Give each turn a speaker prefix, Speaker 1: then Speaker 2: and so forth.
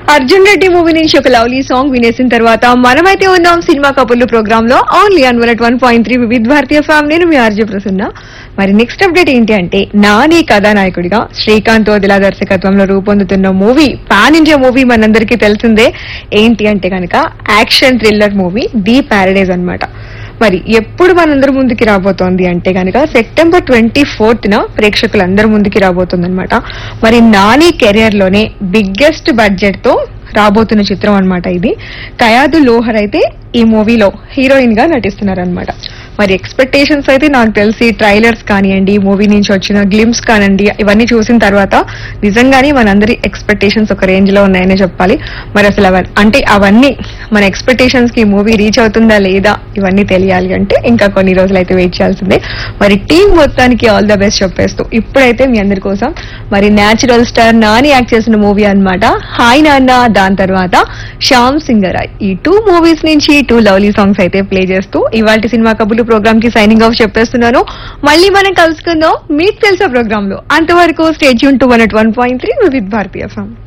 Speaker 1: Arjun Reddy movie నుంచి ఒక lovely song వినేసిన తర్వాత మనమైతే ఉన్నాం సినిమా కబుర్లు ప్రోగ్రామ్ లో only on one one point three వివిధ భారతీయ ఫ్యామ్ నేను మీ ఆర్జే ప్రసన్న మరి నెక్స్ట్ అప్డేట్ ఏంటి అంటే నాని కథానాయకుడిగా శ్రీకాంత్ వదిలా దర్శకత్వంలో రూపొందుతున్న మూవీ పాన్ ఇండియా మూవీ మనందరికీ తెలిసిందే ఏంటి అంటే కనుక action thriller movie the Paradise అన్నమాట మరి ఎప్పుడు మనందరి ముందుకి రాబోతోంది అంటే కనుక సెప్టెంబర్ ట్వంటీ ఫోర్త్ న ప్రేక్షకులందరి ముందుకి రాబోతుంది అనమాట మరి నాని కెరియర్ లోనే బిగ్గెస్ట్ బడ్జెట్ తో రాబోతున్న చిత్రం అన్నమాట ఇది కయాదు లోహర్ అయితే ఈ మూవీలో హీరోయిన్ గా నటిస్తున్నారనమాట మరి ఎక్స్పెక్టేషన్స్ అయితే నాకు తెలిసి ట్రైలర్స్ కానివ్వండి మూవీ నుంచి వచ్చిన గ్లిమ్స్ కానివ్వండి ఇవన్నీ చూసిన తర్వాత నిజంగానే మనందరి ఎక్స్పెక్టేషన్స్ ఒక రేంజ్ లో ఉన్నాయనే చెప్పాలి మరి అసలు అవన్నీ అంటే అవన్నీ మన ఎక్స్పెక్టేషన్స్ కి మూవీ రీచ్ అవుతుందా లేదా ఇవన్నీ తెలియాలి అంటే ఇంకా కొన్ని రోజులు అయితే వెయిట్ చేయాల్సిందే మరి టీం మొత్తానికి ఆల్ ద బెస్ట్ చెప్పేస్తూ ఇప్పుడైతే మీ అందరి కోసం మరి న్యాచురల్ స్టార్ నాని యాక్ట్ చేసిన మూవీ అన్నమాట హాయ్ నాన్న దాని తర్వాత శ్యామ్ సింగరాయ్ ఈ టూ మూవీస్ నుంచి టూ లవ్లీ సాంగ్స్ అయితే ప్లే చేస్తూ ఇవాళ సినిమా కబుర్లు ప్రోగ్రామ్ కి సైనింగ్ ఆఫ్ చెప్పేస్తున్నాను మళ్ళీ మనం కలుసుకుందాం మీకు తెలుసా ప్రోగ్రామ్ లో అంతవరకు స్టేట్ యూన్ to one one point three with భారతీయ సాంగ్